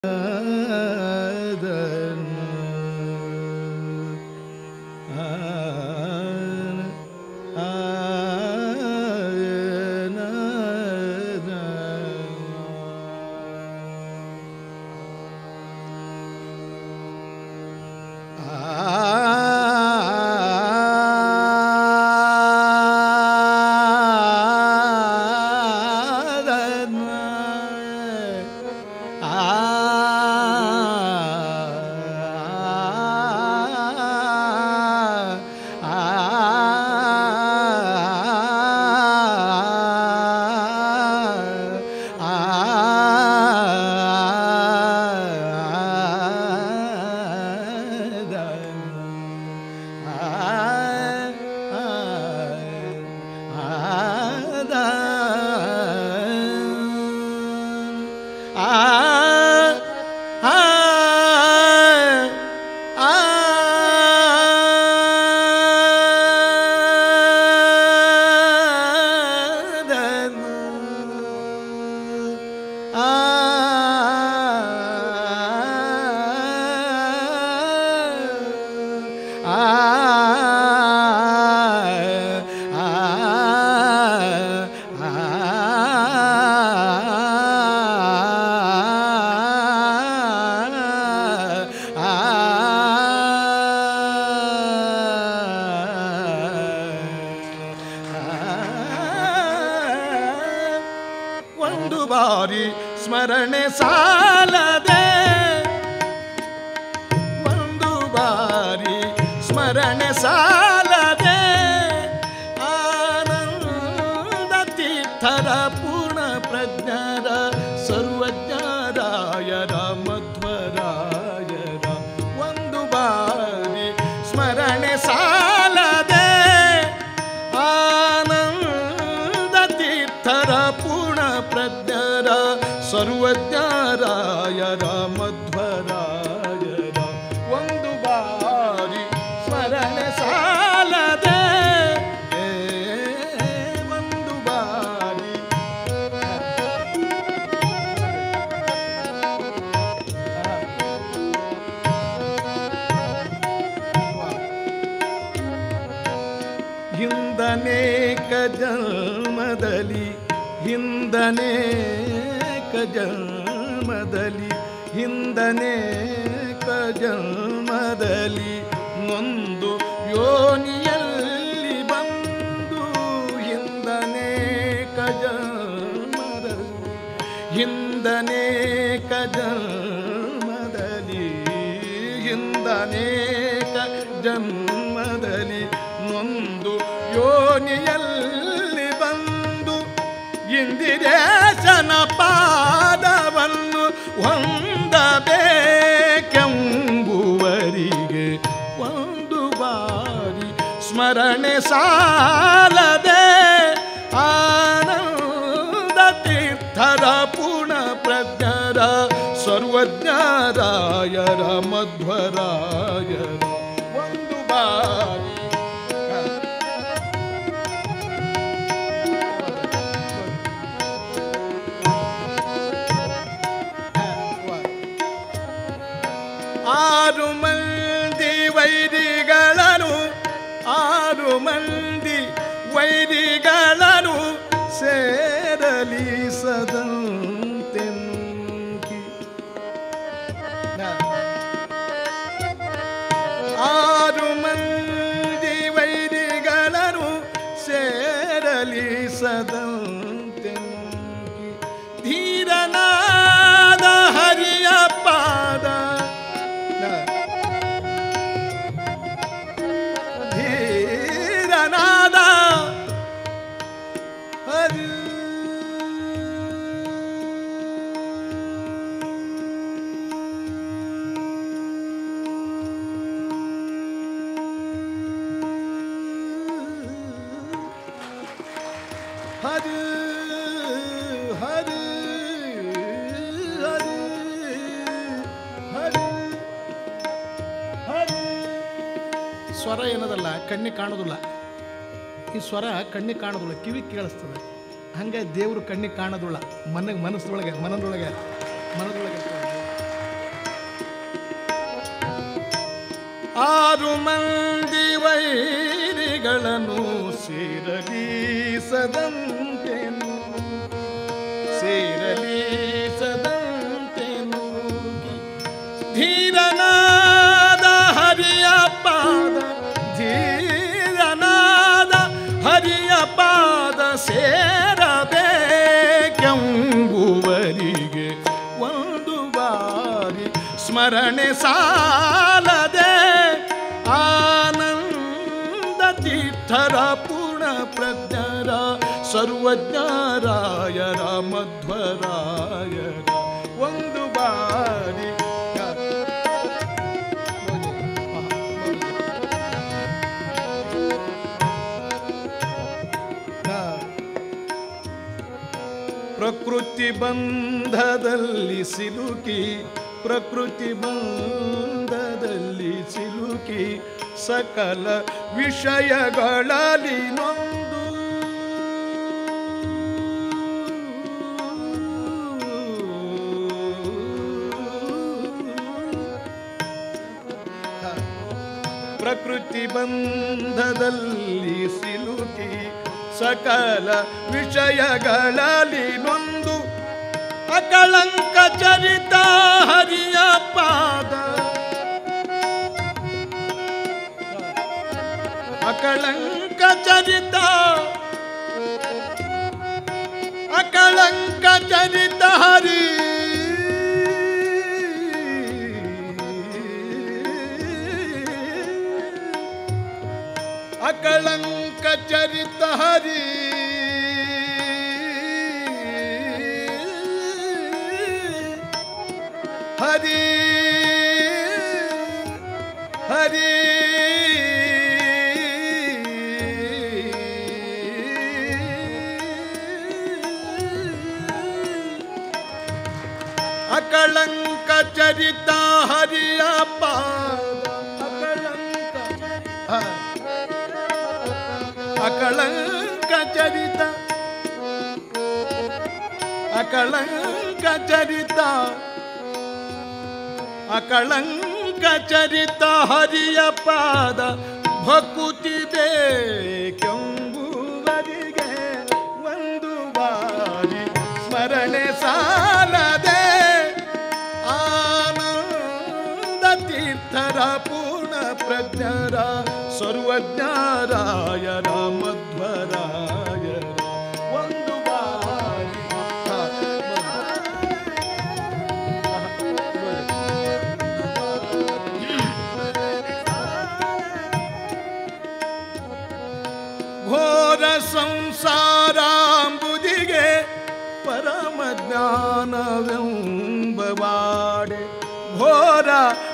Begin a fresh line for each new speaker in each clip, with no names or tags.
ಒಂದು ಬಾರಿ ಸ್ಮರಣೆ ಸಾಲದೆ ಒಂದು ಬಾರಿ ಸ್ಮರಣೆ ಸಾಲದೆ ಆನಂದ ತೀರ್ಥರ ಪೂರ್ಣ ಪ್ರಜ್ಞರ ಸರ್ವಜ್ಞರಾಯರ ಮಧ್ವರಾಯರ ಒಂದು ಬಾರಿ ಸ್ಮರಣೆ ಸಾಲದೆ ಆನಂದ ತೀರ್ಥರ ಪೂರ್ಣ ಪ್ರಜ್ಞರ ಸರ್ವಜ್ಞರಾಯರ ಮಧ್ವರಾಯರ ಒಂದು ಬಾರಿ ಸ್ಮರಣೆ ಸಾಲದೆ ಏ, ಒಂದು ಬಾರಿ ಹಿಂದನೇಕ ಜನ್ಮದಲ್ಲಿ ಹಿಂದನೇಕ ಜನ್ಮದಲ್ಲಿ ಹಿಂದನೇಕ ಜನ್ಮದಲ್ಲಿ ನೊಂದು ಯೋನಿಯಲ್ಲಿ ಬಂದು ಹಿಂದನೇಕ ಜನ್ಮದಲ್ಲಿ ಹಿಂದನೇಕ ಜನ್ಮದಲ್ಲಿ ಹಿಂದನೇಕ ಜನ್ಮದಲ್ಲಿ ನೊಂದು ಯೋನಿಯಲ್ಲಿ ಬಂದು ಇಂದಿರೇಶನ ಪಾದವನ್ನು ಹೊಂದಬೇಕೆಂಬುವರಿಗೆ ಒಂದು ಬಾರಿ ಸ್ಮರಣೆ ಸಾಲದೆ ಆನಂದ ತೀರ್ಥರ ಪೂರ್ಣ ಪ್ರಜ್ಞರ ಸರ್ವಜ್ಞರಾಯರ ಮಧ್ವರಾಯರ ಒಂದು ಬಾರಿ ಆರು ಮಂದಿ ವೈರಿಗಳನ್ನು ಆರು ಮಂದಿ ವೈರಿಗಳನ್ನು ಸೇರಲಿ ಸದಂತೆ ನುಂಗಿ. ಆರು ಮಂದಿ ವೈರಿಗಳನ್ನು ಸೇರಲಿ ಸದಂತೆ ನುಂಗಿ. ಧೀರನಾದ ಹರಿಯ ಪಾದ ಧೀರನಾದ ಹರಿ ಹರಿ ಹರಿ ಹರಿ ಹರಿ ಹರಿ ಸ್ವರ ಏನದಲ್ಲ ಕಣ್ಣಿಗೆ ಕಾಣೋದಿಲ್ಲ ಈ ಸ್ವರ ಕಣ್ಣಿಗೆ ಕಾಣೋದಿಲ್ಲ ಕಿವಿ ಕೇಳಿಸ್ತದೆ ಹಂಗೆ ದೇವರು ಕಣ್ಣಿಗೆ ಕಾಣೋದಿಲ್ಲ ಮನೆಗೆ ಮನಸ್ಸೊಳಗೆ ಮನದೊಳಗೆ ಮನದೊಳಗೆ ಇರ್ತದೆ. ಆರು ಮಂದಿ ವೈರಿಗಳನ್ನು ಸೇರಲೀಸದಂತೆನು ಸೇರಲೀಸದಂತೆನು ಧೀರನಾದ ಹರಿಯ ಪಾದ ಧೀರನಾದ ಹರಿಯ ಪಾದ ಸೇರಬೇಕೆಂಬುವರಿಗೆ ಒಂದು ಬಾರಿ ಸ್ಮರಣೆ ಸಾಲದೆ ಆನಂದ ತೀರ್ಥರ ಪೂರ್ಣ ಪ್ರಜ್ಞರ ಸರ್ವಜ್ಞರಾಯರ ಮಧ್ವರಾಯರ ಒಂದು ಬಾರಿ ಪ್ರಕೃತಿ ಬಂಧದಲ್ಲಿ ಸಿಲುಕಿ ಪ್ರಕೃತಿ ಬಂಧದಲ್ಲಿ ಸಿಲುಕಿ ಸಕಲ ವಿಷಯಗಳಲ್ಲಿ ನೊಂದು ಪ್ರಕೃತಿ ಬಂಧದಲ್ಲಿ ಸಿಲುಕಿ ಸಕಲ ವಿಷಯಗಳಲ್ಲಿ ನೊಂದು ಅಕಳಂಕ ಚರಿತ ಹರಿಯ ಪಾದ ಅಕಳಂಕ ಚರಿತ ಅಕಳಂಕ ಚರಿತ ಹರಿ ಅಕಳಂಕ ಚರಿತ ಹರಿ ಹರಿ ಹರಿ ಅಕಳಂಕ ಚರಿತ ಹರಿಯ ಪಾದ ಅಕಳಂಕ ಹ. ಅಕಳಂಕ ಚರಿತ ಅಕಳಂಕ ಚರಿತ ಅಕಳಂಕ ಚರಿತ ಹರಿಯ ಪಾದ ಭಕುತಿ ಬೇಕೆಂಬುವರಿಗೆ ಒಂದು ಬಾರಿ ಸ್ಮರಣೆ ಸಾಲದೆ ಆನಂದ ತೀರ್ಥರ ಪೂರ್ಣ ಪ್ರಜ್ಞರ ಸರ್ವಜ್ಞರಾಯರ ಮಧ್ವರಾಯರ ಒಂದು ಬಾರಿ ಘೋರ ಸಂಸಾರಾಂಬುದಿಗೆ ಪರಮ ಜ್ಞಾನವೆಂಬವಾಡೆ ಘೋರ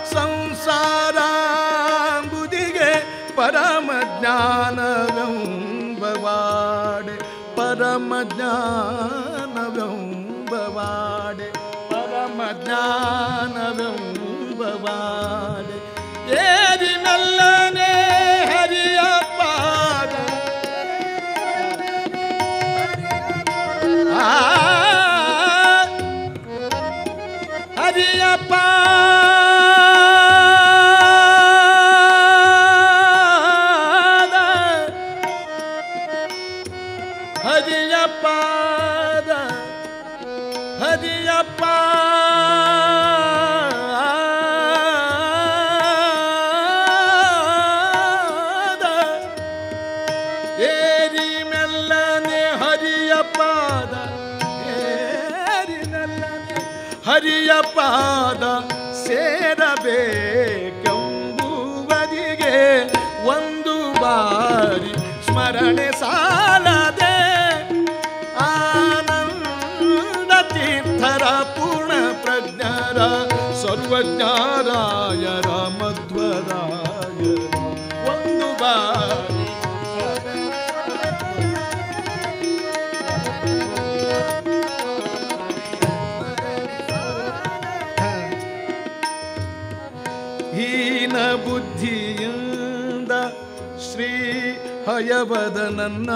ಸಂಸಾರಾಂಬುದಿಗೆ ಪರಮ ಜ್ಞಾನವೆಂಬವಾಡೆ ಪರಮ ಜ್ಞಾನವೆಂಬವಾಡೆ ಪರಮ ಜ್ಞಾನವೆಂಬವಾಡೆ ಏರಿ ನಲ್ಲನೆ ಹರಿಯ ಪಾದ ಆ, ಹರಿಯ ಪಾದ ಹರಿಯ ಪಾದ ಹರಿಯ ಪಾದ ಏರಿ ಮೆಲ್ಲನೆ ಹರಿಯ ಪಾದ ಏರಿ ಮೆಲ್ಲನೆ ಹರಿಯ ಪಾದ ಸೇರಬೇಕೆಂಬುವರಿಗೆ ಒಂದು ಬಾರಿ ಸ್ಮರಣೆ ಸಾಲದೆ ಆನಂದ ತೀರ್ಥರ ಪೂರ್ಣ ಪ್ರಜ್ಞರ ಸರ್ವಜ್ಞರಾಯರ ಮಧ್ವರಾಯರ ಒಂದು ಬಾರಿ ಹೀನ ಬುದ್ಧಿಯಿಂದ ಶ್ರೀ ಹಯವದನನ್ನ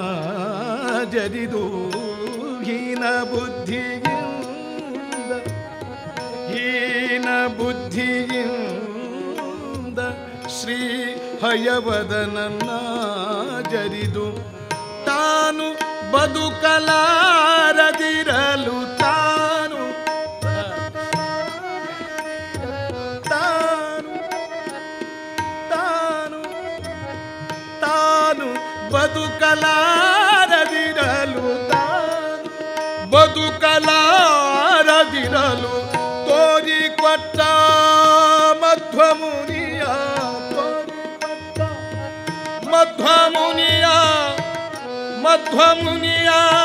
ಜರಿದು ಹೀನ ಬುದ್ಧಿಯಿಂದ ಹೀನ ಬುದ್ಧಿಯಿಂದ ಶ್ರೀ ಹಯವದನನ್ನ ಜರಿದು ತಾನು ಬದುಕಲಾರದಿರಲು ತಾನು ತಾನು ತಾನು ತಾನು ಬದುಕಲಾರದಿರಲು ತಾನು ಬದುಕಲಾರದಿರಲು ತೋರಿಕೊಟ್ಟ ಮಧ್ವಮುನಿಯ ತೋರಿಕೊಟ್ಟ ಮಧ್ವಮುನಿಯ ಮಧ್ವಮುನಿಯ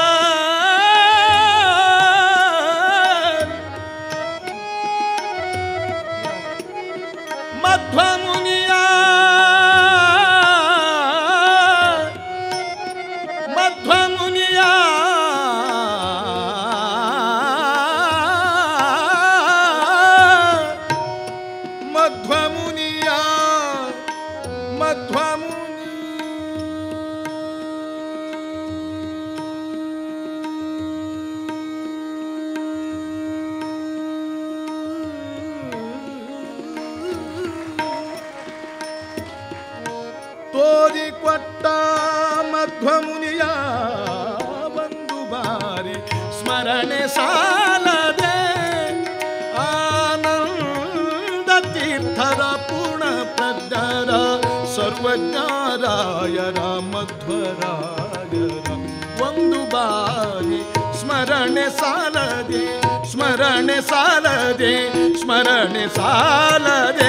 ಮಧ್ವಮುನಿಯ ಮಧ್ವಮುನಿಯ ಮಧ್ವಮುನಿಯ ಮಧ್ವಮುನಿ ತೋರಿಕೊಟ್ಟ ಮಧ್ವಮುನಿಯ ಒಂದು ಬಾರಿ ಸ್ಮರಣೆ ಸಾಲದೆ ಆನಂದ ತೀರ್ಥರ ಪೂರ್ಣ ಪ್ರಜ್ಞರ ಸರ್ವಜ್ಞರಾಯರ ಮಧ್ವರಾಯರ ಒಂದು ಬಾರಿ ಸ್ಮರಣೆ ಸಾಲದೆ ಸ್ಮರಣೆ ಸಾಲದೆ ಸ್ಮರಣೆ ಸಾಲದೆ